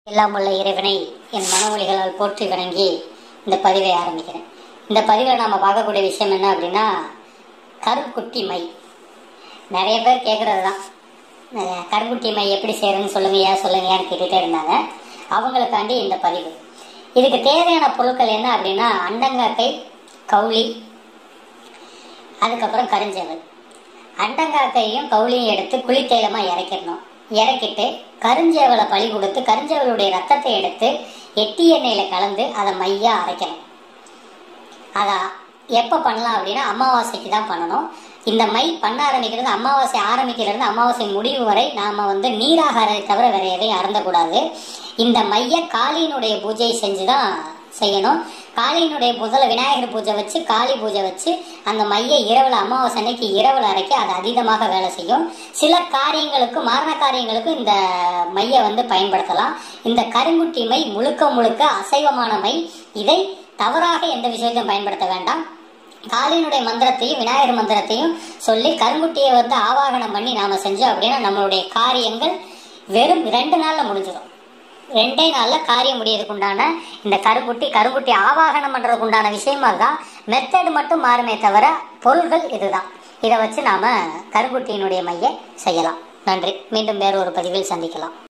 எல்லாம் உள்ள இறைவனை என் மனமொழிகளால் போற்றி வணங்கி இந்த பதிவை ஆரம்பிக்கிறேன் இந்த பதிவில் நாம் பார்க்கக்கூடிய விஷயம் என்ன அப்படின்னா கருக்குட்டி மை நிறைய பேர் கேட்குறது தான் அஹ் கருக்குட்டி மை எப்படி செய்யறதுன்னு சொல்லுங்கய்யா சொல்லுங்கய்யான்னு கேட்டுகிட்டே இருந்தாங்க அவங்களுக்காண்டி இந்த பதிவு இதுக்கு தேவையான பொருட்கள் என்ன அப்படின்னா அண்டங்காக்கை கவுளி அதுக்கப்புறம் கருஞ்சேவல் அண்டங்காக்கையும் கவுளியும் எடுத்து குளித்தேலமாக இறக்கிடணும் இறக்கிட்டு கருஞ்சேவலை பழி கொடுத்து கருஞ்சேவலுடைய ரத்தத்தை எடுத்து எட்டி எண்ணெயில் கலந்து அதை மையாக அரைக்கணும் அதை எப்போ பண்ணலாம் அப்படின்னா அமாவாசைக்கு தான் பண்ணணும் இந்த மை பண்ண ஆரம்பிக்கிறது அமாவாசை ஆரம்பிக்கிறது அமாவாசை முடிவு வரை நாம் வந்து நீராகாரத்தை தவிர வேற எதையும் அருந்தக்கூடாது இந்த மைய காளியினுடைய பூஜையை செஞ்சு தான் செய்யணும் காளியினுடைய முதல்ல விநாயகர் பூஜை வச்சு காளி பூஜை வச்சு அந்த மைய இரவில் அமாவாசை அன்னைக்கு இரவில் அரைக்க அது அதீதமாக வேலை செய்யும் சில காரியங்களுக்கு மாரண காரியங்களுக்கு இந்த மைய வந்து பயன்படுத்தலாம் இந்த கருங்குட்டி மை முழுக்க முழுக்க அசைவமான மை இதை தவறாக எந்த விஷயத்தையும் பயன்படுத்த வேண்டாம் காளியினுடைய மந்திரத்தையும் விநாயகர் மந்திரத்தையும் சொல்லி கருங்குட்டியை வந்து ஆவாகனம் பண்ணி நாம செஞ்சோம் அப்படின்னா நம்மளுடைய காரியங்கள் வெறும் ரெண்டு நாள்ல முடிஞ்சிடும் ரெண்டே நாள்ல காரியம் முடியறதுக்கு உண்டான இந்த கருக்குட்டி கருங்குட்டி ஆவாகனம் பண்றதுக்கு உண்டான விஷயமா தான் மெத்தட் மட்டும் மாறுமே தவிர பொருள்கள் இதுதான் இதை வச்சு நாம கருங்குட்டியினுடைய மைய செய்யலாம் நன்றி மீண்டும் வேறு ஒரு பதிவில் சந்திக்கலாம்